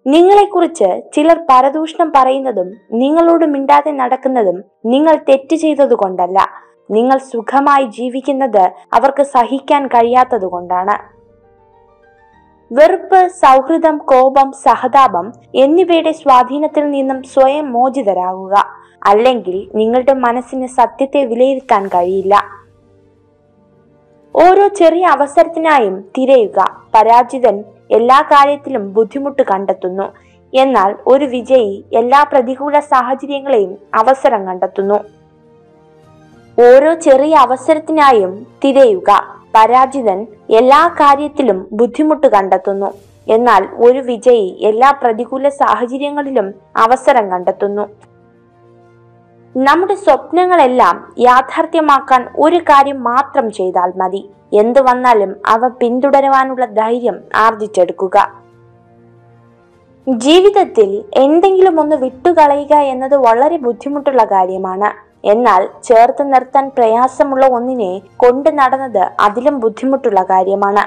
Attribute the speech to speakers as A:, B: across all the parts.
A: നിങ്ങളെക്കുറിച്ച് ചിലർ പരദൂഷണം പറയുന്നതും നിങ്ങളോട് മിണ്ടാതെ നടക്കുന്നതും നിങ്ങൾ തെറ്റ് ചെയ്തതുകൊണ്ടല്ല നിങ്ങൾ സുഖമായി ജീവിക്കുന്നത് അവർക്ക് സഹിക്കാൻ കഴിയാത്തതുകൊണ്ടാണ് വെറുപ്പ് സൗഹൃദം കോപം സഹതാപം എന്നിവയുടെ സ്വാധീനത്തിൽ നിന്നും സ്വയം മോചിതരാകുക അല്ലെങ്കിൽ നിങ്ങളുടെ മനസ്സിന് സത്യത്തെ വിലയിരുത്താൻ കഴിയില്ല ഓരോ ചെറിയ അവസരത്തിനായും തിരയുക പരാജിതൻ എല്ലാ കാര്യത്തിലും ബുദ്ധിമുട്ട് കണ്ടെത്തുന്നു എന്നാൽ ഒരു വിജയി എല്ലാ പ്രതികൂല സാഹചര്യങ്ങളെയും അവസരം കണ്ടെത്തുന്നു ഓരോ ചെറിയ അവസരത്തിനായും തിരയുക പരാജിതൻ എല്ലാ കാര്യത്തിലും ബുദ്ധിമുട്ട് കണ്ടെത്തുന്നു എന്നാൽ ഒരു വിജയി എല്ലാ പ്രതികൂല സാഹചര്യങ്ങളിലും അവസരം കണ്ടെത്തുന്നു നമ്മുടെ സ്വപ്നങ്ങളെല്ലാം യാഥാർത്ഥ്യമാക്കാൻ ഒരു കാര്യം മാത്രം ചെയ്താൽ മതി എന്തു വന്നാലും അവ പിന്തുടരുവാനുള്ള ധൈര്യം ആർജിച്ചെടുക്കുക ജീവിതത്തിൽ എന്തെങ്കിലും ഒന്ന് വിട്ടുകളയുക എന്നത് വളരെ ബുദ്ധിമുട്ടുള്ള കാര്യമാണ് എന്നാൽ ചേർത്ത് നിർത്താൻ പ്രയാസമുള്ള ഒന്നിനെ കൊണ്ടു നടന്നത് അതിലും ബുദ്ധിമുട്ടുള്ള കാര്യമാണ്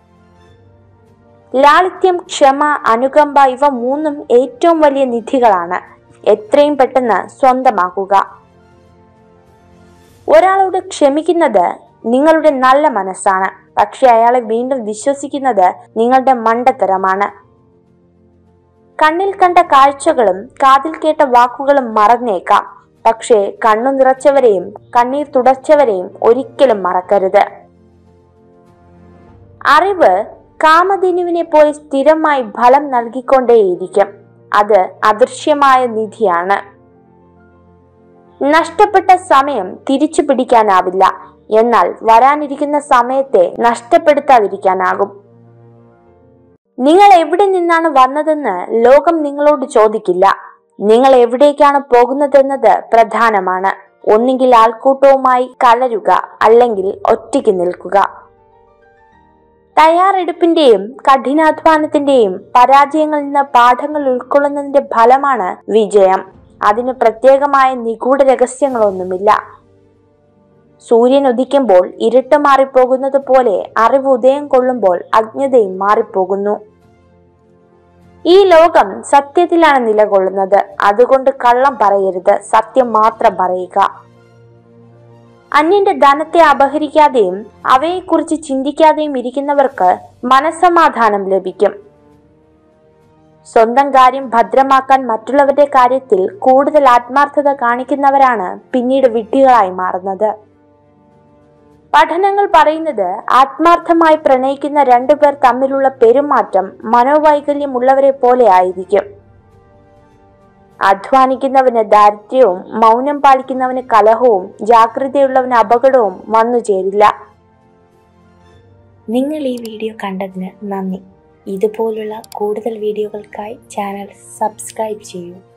A: ലാളിത്യം ക്ഷമ അനുകമ്പ ഇവ മൂന്നും ഏറ്റവും വലിയ നിധികളാണ് എത്രയും പെട്ടെന്ന് സ്വന്തമാക്കുക ഒരാളോട് ക്ഷമിക്കുന്നത് നിങ്ങളുടെ നല്ല മനസ്സാണ് പക്ഷെ അയാളെ വീണ്ടും വിശ്വസിക്കുന്നത് നിങ്ങളുടെ മണ്ടത്തരമാണ് കണ്ണിൽ കണ്ട കാഴ്ചകളും കാതിൽ കേട്ട വാക്കുകളും മറന്നേക്കാം പക്ഷേ കണ്ണു നിറച്ചവരെയും കണ്ണീർ തുടച്ചവരെയും ഒരിക്കലും മറക്കരുത് അറിവ് കാമധേനുവിനെ പോലെ സ്ഥിരമായി ഫലം നൽകിക്കൊണ്ടേയിരിക്കും അത് അദൃശ്യമായ നിധിയാണ് നഷ്ടപ്പെട്ട സമയം തിരിച്ചു പിടിക്കാനാവില്ല എന്നാൽ വരാനിരിക്കുന്ന സമയത്തെ നഷ്ടപ്പെടുത്താതിരിക്കാനാകും നിങ്ങൾ എവിടെ നിന്നാണ് വന്നതെന്ന് ലോകം നിങ്ങളോട് ചോദിക്കില്ല നിങ്ങൾ എവിടേക്കാണ് പോകുന്നതെന്നത് പ്രധാനമാണ് ഒന്നുകിൽ ആൾക്കൂട്ടവുമായി കലരുക അല്ലെങ്കിൽ ഒറ്റയ്ക്ക് നിൽക്കുക തയ്യാറെടുപ്പിന്റെയും കഠിനാധ്വാനത്തിന്റെയും പരാജയങ്ങളിൽ നിന്ന് പാഠങ്ങൾ ഉൾക്കൊള്ളുന്നതിന്റെ ഫലമാണ് വിജയം അതിന് പ്രത്യേകമായ നിഗൂഢ രഹസ്യങ്ങളൊന്നുമില്ല സൂര്യൻ ഉദിക്കുമ്പോൾ ഇരുട്ട് മാറിപ്പോകുന്നത് പോലെ അറിവ് ഉദയം കൊള്ളുമ്പോൾ അജ്ഞതയും മാറിപ്പോകുന്നു ഈ ലോകം സത്യത്തിലാണ് നിലകൊള്ളുന്നത് അതുകൊണ്ട് കള്ളം പറയരുത് സത്യം മാത്രം പറയുക അന്യന്റെ ധനത്തെ അപഹരിക്കാതെയും അവയെക്കുറിച്ച് ചിന്തിക്കാതെയും ഇരിക്കുന്നവർക്ക് മനസമാധാനം ലഭിക്കും സ്വന്തം കാര്യം ഭദ്രമാക്കാൻ മറ്റുള്ളവരുടെ കാര്യത്തിൽ കൂടുതൽ ആത്മാർത്ഥത കാണിക്കുന്നവരാണ് പിന്നീട് വിഡ്ഢികളായി മാറുന്നത് പഠനങ്ങൾ പറയുന്നത് ആത്മാർത്ഥമായി പ്രണയിക്കുന്ന രണ്ടുപേർ തമ്മിലുള്ള പെരുമാറ്റം മനോവൈകല്യമുള്ളവരെ പോലെ ആയിരിക്കും അധ്വാനിക്കുന്നവന് ദാരിദ്ര്യവും മൗനം പാലിക്കുന്നവന് കലഹവും ജാഗ്രതയുള്ളവന് അപകടവും വന്നു ചേരില്ല
B: നിങ്ങൾ ഈ വീഡിയോ കണ്ടതിന് നന്ദി ഇതുപോലുള്ള കൂടുതൽ വീഡിയോകൾക്കായി ചാനൽ സബ്സ്ക്രൈബ് ചെയ്യൂ